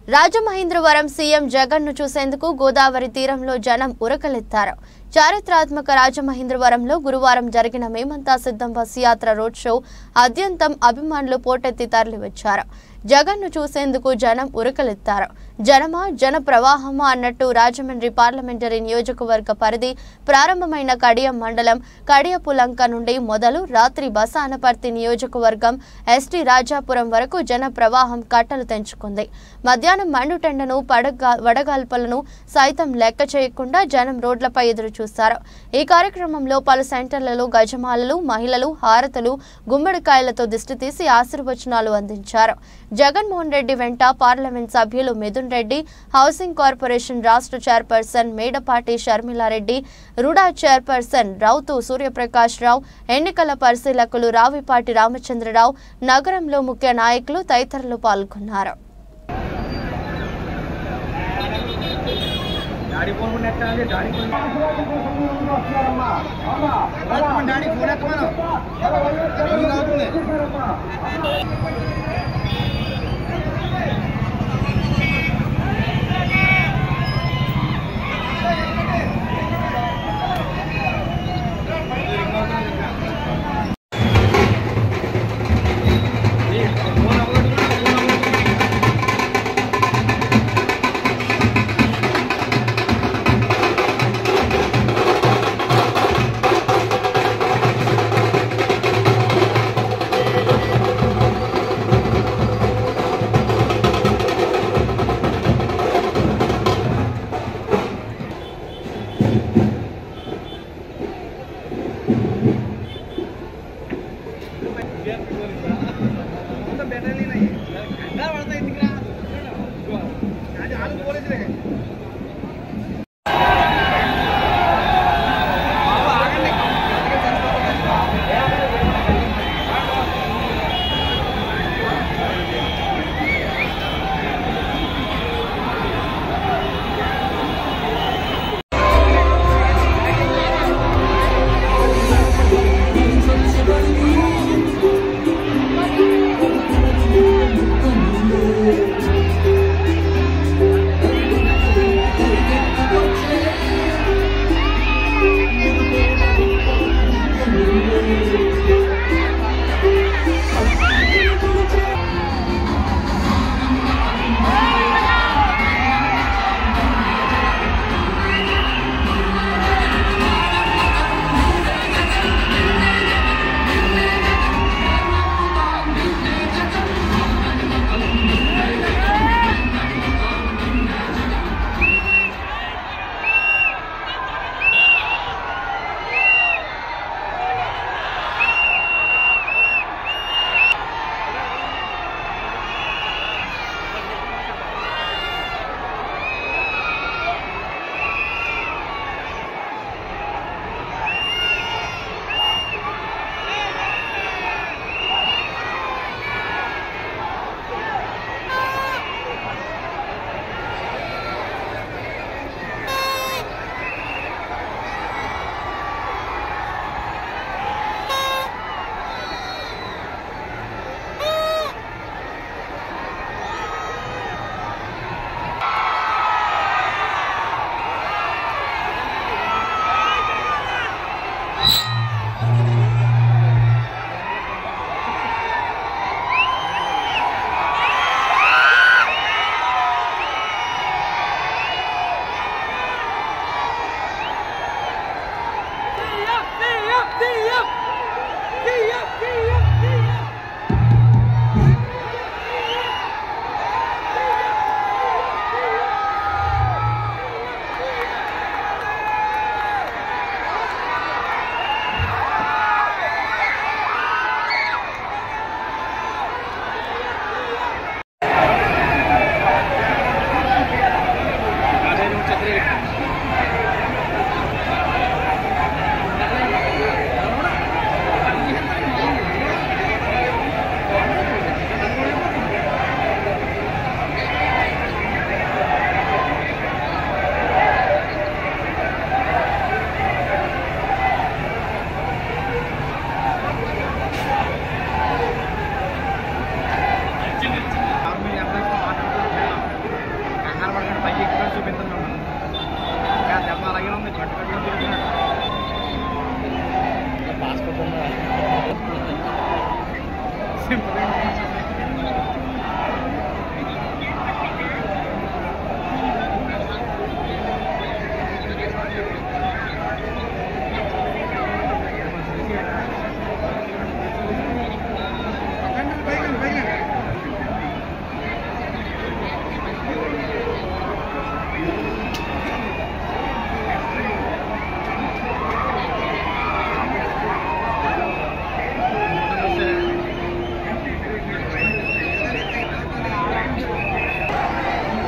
Rajamahendravaram CM Jagan ను చూసేందుకు గోదావరి తీరంలో జనం ఉరకలెత్తారు చారిత్రాత్మక రాజమహేంద్రవరంలో గురువారం జరిగిన మేమంతా సిద్ధం బస్ యాత్ర రోడ్ షో అత్యంతం అభిమానులు పోటెత్తి తరలివచ్చారు జగన్ ను చూసేందుకు జనం ఉరకలెత్తారు జనమా జన ప్రవాహమా అన్నట్టు రాజమండ్రి పార్లమెంటరీ నియోజకవర్గ పరిధి ప్రారంభమైన కడియం మండలం కడియపులంక నుండి మొదలు రాత్రి బస అనపర్తి నియోజకవర్గం ఎస్టీ రాజాపురం వరకు జన ప్రవాహం కట్టలు తెంచుకుంది మధ్యాహ్నం మండుటెండను పడగా వడగాల్పలను సైతం లెక్క చేయకుండా జనం రోడ్లపై ఎదురు చూస్తారు ఈ కార్యక్రమంలో పలు సెంటర్లలో గజమాలలు మహిళలు హారతులు గుమ్మడికాయలతో దిష్టి తీసి ఆశీర్వచనాలు అందించారు జగన్మోహన్ రెడ్డి వెంట పార్లమెంట్ సభ్యులు మిథున్ రెడ్డి హౌసింగ్ కార్పొరేషన్ రాష్ట్ర చైర్పర్సన్ మేడపాటి షర్మిలారెడ్డి రుడా చైర్పర్సన్ రౌతు సూర్యప్రకాష్ రావు ఎన్నికల పరిశీలకులు రావిపాటి రామచంద్రరావు నగరంలో ముఖ్య నాయకులు తదితరులు పాల్గొన్నారు డాడీ ఫోన్ కూడా ఎత్తాలి డాడీ ఫోన్ ఎత్తమని డాడీ ఫోన్ ఎత్తమను ఫోన్ అవుతుంది ఫోన్ అవ్వదు ఫోన్ అవ్వదు ¡Vamos!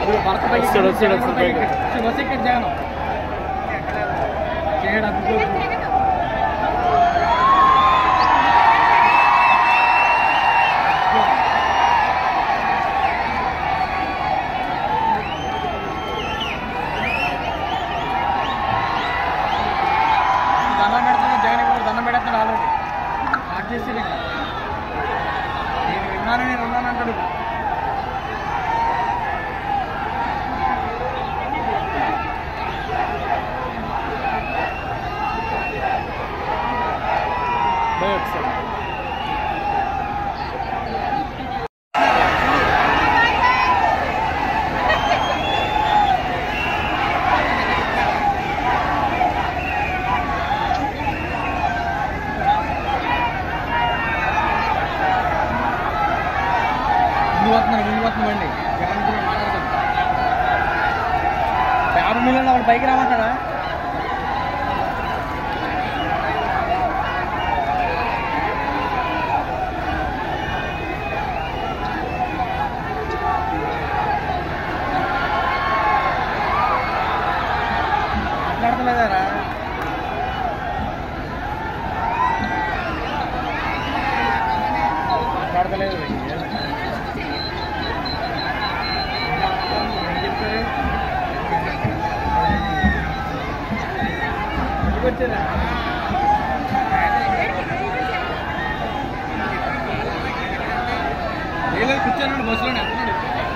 భర్త పైకి వస్తాడు, వస్తాడు, వస్తాడు, పైకి. బస్ ఎక్కడ జగన్ చేయడం దండం పెడుతున్నా జగన్ ఇప్పుడు దండం పెడుతున్నాడు ఆల్రెడీ స్టార్ట్ చేసి నేను విన్నాను నేను ఉన్నాను అంటాడు ముందు వస్తున్నాడు ముందు వస్తున్నామండి జగన్ గురించి మాట్లాడతాం యాభై మిలియన్ వాడు పైకి రామంటాడా మాట్లాడతలేదారా మాట్లాడతలేదు ఏం చెప్తారు వచ్చారా లేదు కూర్చోన్నాడు బస్సులోనే అంటున్నాడు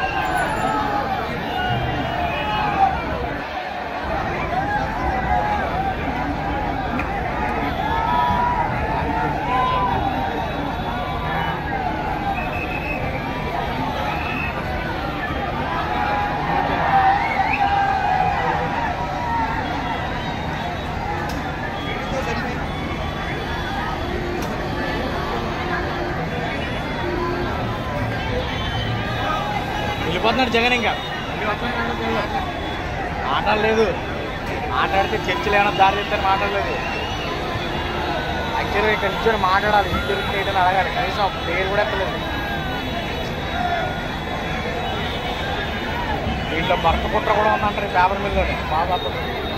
వెళ్ళిపోతున్నాడు జగన్ ఇంకా మాట్లాడలేదు మాట్లాడితే చర్చలు ఏమైనా దారి తీస్తారని మాట్లాడలేదు యాక్చువల్గా ఇక్కడ నుంచి మాట్లాడాలి ఏం జరుగుతుంది ఏంటని అడగాలి కనీసం ఒక పేరు కూడా ఎత్తలేదు దీంట్లో భర్త పుట్ర కూడా ఉందంటారు ఈ పేపర్ మిల్లోనే బాగా